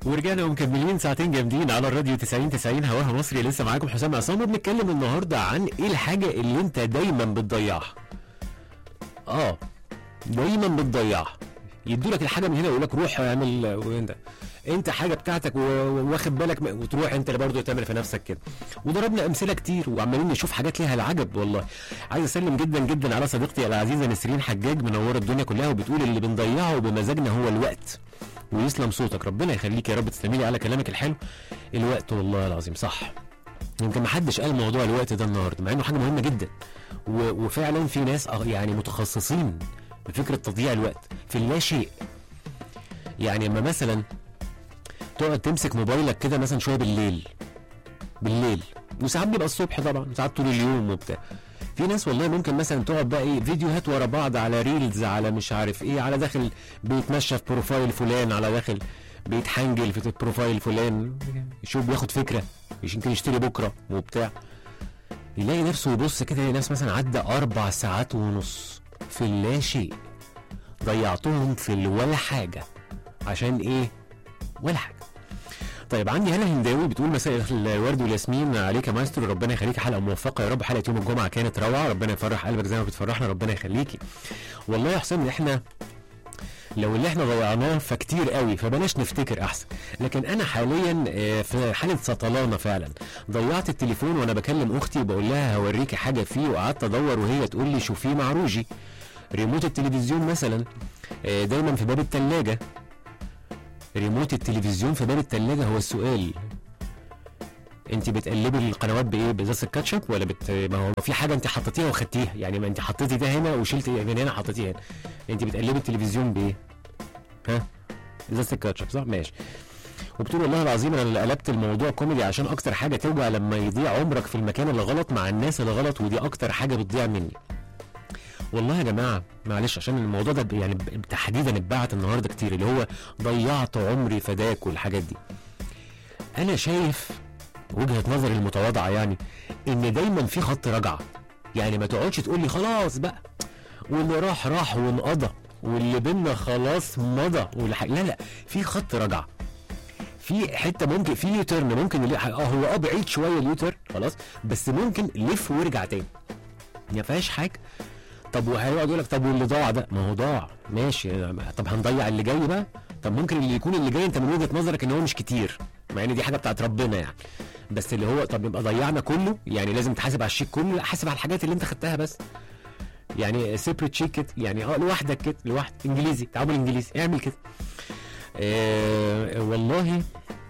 ورجعنا ومكملين ساعتين جامدين على الراديو 90 90 هواها مصري لسه معاكم حسام عصام وبنتكلم النهارده عن ايه الحاجه اللي انت دايما بتضيعها اه دايما بتضيعها يدولك الحاجه من هنا يقول لك روح اعمل وانت انت حاجه بتاعتك و- واخد بالك م- وتروح انت اللي برضه تعمل في نفسك كده وضربنا امثله كتير وعمالين نشوف حاجات ليها العجب والله عايز اسلم جدا جدا على صديقتي العزيزه نسرين حجاج منوره الدنيا كلها وبتقول اللي بنضيعه بمزاجنا هو الوقت ويسلم صوتك ربنا يخليك يا رب تسلمي لي على كلامك الحلو الوقت والله العظيم صح يمكن ما حدش قال موضوع الوقت ده النهارده مع انه حاجه مهمه جدا و... وفعلا في ناس أغ- يعني متخصصين بفكره تضييع الوقت في اللا شيء يعني اما مثلا تقعد تمسك موبايلك كده مثلا شويه بالليل بالليل وساعات بيبقى الصبح طبعا ساعات طول اليوم وبتاع في ناس والله ممكن مثلا تقعد بقى ايه فيديوهات ورا بعض على ريلز على مش عارف ايه على داخل بيتمشى في بروفايل فلان على داخل بيتحنجل في بروفايل فلان يشوف بياخد فكره يمكن يشتري بكره وبتاع يلاقي نفسه يبص كده يلاقي ناس مثلا عدى اربع ساعات ونص في اللا شيء ضيعتهم في الولا حاجه عشان ايه ولا حاجه طيب عندي هنا هنداوي بتقول مساء الورد والياسمين عليك يا مايسترو ربنا يخليك حلقه موفقه يا رب حلقه يوم الجمعه كانت روعه ربنا يفرح قلبك زي ما بتفرحنا ربنا يخليكي والله يا حسام احنا لو اللي احنا ضيعناه فكتير قوي فبلاش نفتكر احسن لكن انا حاليا آه، في حاله سطلانه فعلا ضيعت التليفون وانا بكلم اختي وبقول لها هوريكي حاجه فيه وقعدت ادور وهي تقول لي شوفيه مع روجي ريموت التلفزيون مثلا آه، دايما في باب التلاجة ريموت التلفزيون في باب التلاجة هو السؤال انت بتقلبي القنوات بايه بازازه الكاتشب ولا بت... ما هو في حاجه انت حطيتيها وخدتيها يعني ما انت حطيتي ده هنا وشلتي من هنا حطيتيه هنا انت بتقلبي التلفزيون بايه ها ازازه الكاتشب صح ماشي وبتقول والله العظيم انا اللي قلبت الموضوع كوميدي عشان اكتر حاجه توجع لما يضيع عمرك في المكان اللي غلط مع الناس اللي غلط ودي اكتر حاجه بتضيع مني والله يا جماعه معلش عشان الموضوع ده ب- يعني ب- تحديدا اتبعت النهارده كتير اللي هو ضيعت عمري فداك والحاجات دي انا شايف وجهه نظري المتواضعه يعني ان دايما في خط رجعه يعني ما تقعدش تقول لي خلاص بقى واللي راح راح وانقضى واللي بينا خلاص مضى والح... لا لا في خط رجعه في حته ممكن في يوترن ممكن اللي... اه هو اه بعيد شويه اليوتر خلاص بس ممكن لف وارجع تاني ما فيهاش حاجه طب وهيقعد يقول لك طب واللي ضاع ده ما هو ضاع ماشي طب هنضيع اللي جاي بقى طب ممكن اللي يكون اللي جاي انت من وجهه نظرك ان هو مش كتير مع ان دي حاجه بتاعت ربنا يعني بس اللي هو طب يبقى ضيعنا كله يعني لازم تحاسب على الشيك كله لا حاسب على الحاجات اللي انت خدتها بس يعني سيبريت شيك كده يعني اه لوحدك كده لوحدك انجليزي تعامل انجليزي اعمل كده آه والله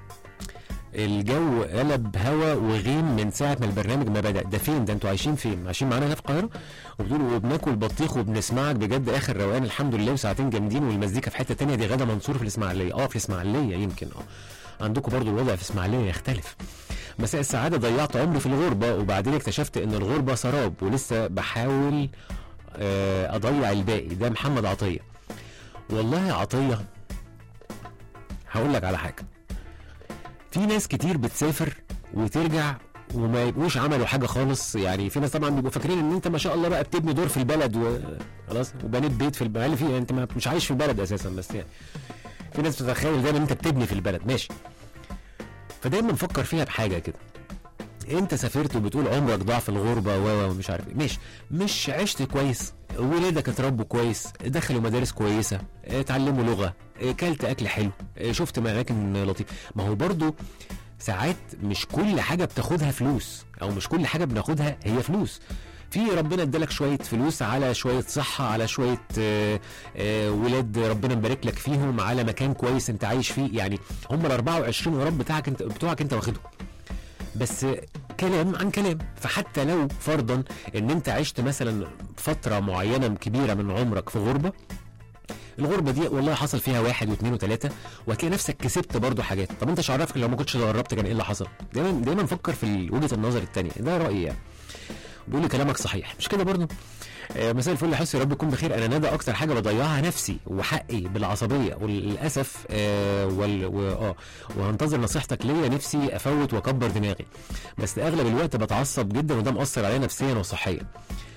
الجو قلب هوا وغيم من ساعه ما البرنامج ما بدا ده فين ده انتوا عايشين فين عايشين معانا هنا في القاهره وبتقولوا وبناكل بطيخ وبنسمعك بجد اخر روقان الحمد لله وساعتين جامدين والمزيكا في حته تانية دي غدا منصور في الاسماعيليه اه في الاسماعيليه يمكن اه عندكم برضو الوضع في الاسماعيليه يختلف مساء السعاده ضيعت عمري في الغربه وبعدين اكتشفت ان الغربه سراب ولسه بحاول آه، اضيع الباقي ده محمد عطيه والله يا عطيه هقول لك على حاجه في ناس كتير بتسافر وترجع وما يبقوش عملوا حاجه خالص يعني في ناس طبعا بيبقوا فاكرين ان انت ما شاء الله بقى بتبني دور في البلد وخلاص وبنيت بيت في البلد في انت ما مش عايش في البلد اساسا بس يعني في ناس بتتخيل دايما انت بتبني في البلد ماشي فدايما فكر فيها بحاجه كده انت سافرت وبتقول عمرك ضاع في الغربه و ومش عارف ايه ماشي مش عشت كويس ولادك اتربوا كويس دخلوا مدارس كويسه اتعلموا لغه كلت اكل حلو شفت اماكن لطيفه ما هو برضو ساعات مش كل حاجه بتاخدها فلوس او مش كل حاجه بناخدها هي فلوس في ربنا ادالك شويه فلوس على شويه صحه على شويه آه، آه، ولاد ربنا مبارك لك فيهم على مكان كويس انت عايش فيه يعني هم ال 24 ورب بتاعك انت بتوعك انت واخدهم بس كلام عن كلام فحتى لو فرضا ان انت عشت مثلا فتره معينه كبيره من عمرك في غربه الغربه دي والله حصل فيها واحد واثنين وثلاثه وهتلاقي نفسك كسبت برضو حاجات طب انت مش عارفك لو ما كنتش جربت كان ايه اللي حصل دايما دايما فكر في وجهه النظر الثانيه ده رايي يعني بيقول لي كلامك صحيح مش كده برضو آه، مساء الفل يا حس يا رب تكون بخير انا ندى اكتر حاجه بضيعها نفسي وحقي بالعصبيه وللاسف آه وال و اه وهنتظر نصيحتك ليا نفسي افوت واكبر دماغي بس اغلب الوقت بتعصب جدا وده مأثر عليا نفسيا وصحيا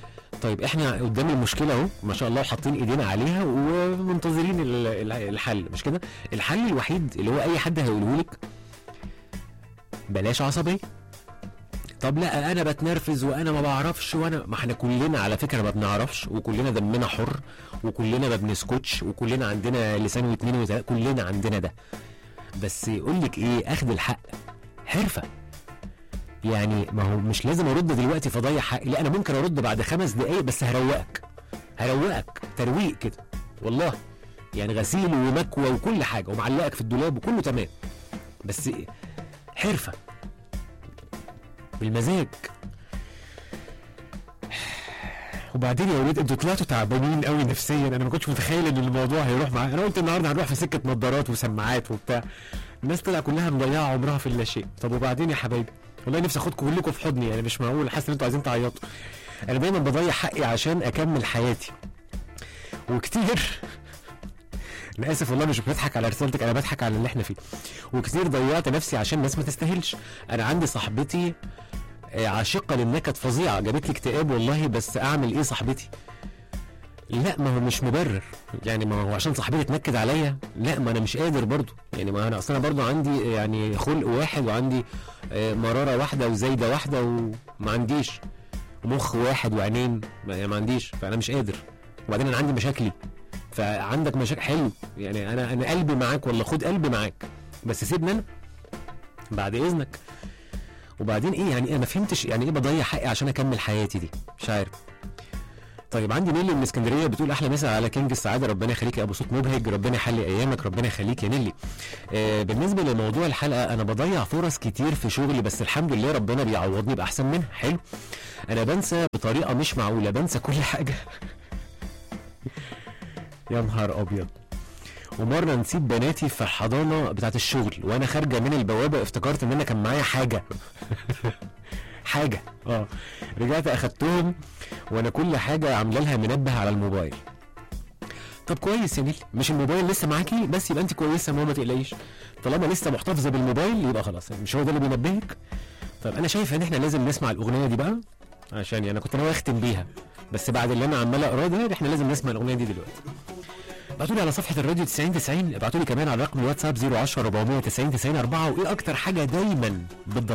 طيب احنا قدام المشكله اهو ما شاء الله حاطين ايدينا عليها ومنتظرين ال- ال- الحل مش كده الحل الوحيد اللي هو اي حد هيقوله لك بلاش عصبيه طب لا انا بتنرفز وانا ما بعرفش وانا ما احنا كلنا على فكره ما بنعرفش وكلنا دمنا حر وكلنا ما بنسكتش وكلنا عندنا لسان واتنين وتلاته كلنا عندنا ده بس يقول لك ايه اخد الحق حرفه يعني ما هو مش لازم ارد دلوقتي فاضيع حقي لا انا ممكن ارد بعد خمس دقايق بس هروقك هروقك ترويق كده والله يعني غسيل ومكوى وكل حاجه ومعلقك في الدولاب وكله تمام بس حرفه بالمزاج وبعدين يا ولاد انتوا طلعتوا تعبانين قوي نفسيا انا ما كنتش متخيل ان الموضوع هيروح معايا انا قلت النهارده هنروح في سكه نظارات وسماعات وبتاع الناس طلع كلها مضيعه عمرها في اللاشيء طب وبعدين يا حبايبي والله نفسي اخدكم كلكم في حضني يعني مش معقول حاسس ان انتوا عايزين تعيطوا انا دايما بضيع حقي عشان اكمل حياتي وكتير انا اسف والله مش بضحك على رسالتك انا بضحك على اللي احنا فيه وكتير ضيعت نفسي عشان الناس ما تستاهلش انا عندي صاحبتي آه، عاشقه للنكد فظيعه جابت لي اكتئاب والله بس اعمل ايه صاحبتي لا ما هو مش مبرر يعني ما هو عشان صاحبتي تنكد عليا لا ما انا مش قادر برضو يعني ما انا اصلا برضو عندي يعني خلق واحد وعندي آه، مراره واحده وزايده واحده وما عنديش مخ واحد وعينين ما, يعني ما عنديش فانا مش قادر وبعدين انا عندي مشاكلي فعندك مشاكل حلو يعني انا انا قلبي معاك والله خد قلبي معاك بس سيبني انا بعد اذنك وبعدين ايه يعني انا ما فهمتش يعني ايه بضيع حقي عشان اكمل حياتي دي مش عارف طيب عندي نيلي من اسكندريه بتقول احلى مسا على كينج السعاده ربنا يخليك يا ابو صوت مبهج ربنا يحلي ايامك ربنا يخليك يا نيلي آه بالنسبه لموضوع الحلقه انا بضيع فرص كتير في شغلي بس الحمد لله ربنا بيعوضني باحسن منها حلو انا بنسى بطريقه مش معقوله بنسى كل حاجه يا نهار ابيض ومره نسيت بناتي في الحضانه بتاعت الشغل وانا خارجه من البوابه افتكرت ان انا كان معايا حاجه حاجه اه رجعت اخدتهم وانا كل حاجه عامله لها منبه على الموبايل طب كويس يا نيل مش الموبايل لسه معاكي بس يبقى انت كويسه ماما ما تقلقيش طالما لسه محتفظه بالموبايل يبقى خلاص مش هو ده اللي بينبهك طب انا شايف ان احنا لازم نسمع الاغنيه دي بقى عشان يعني انا كنت ناوي اختم بيها بس بعد اللي انا عمال اقراه ده احنا لازم نسمع الاغنيه دي دلوقتي ابعتوا لي على صفحه الراديو 90 90 ابعتوا لي كمان على رقم الواتساب 010 490 90 4 وايه اكتر حاجه دايما بتضيع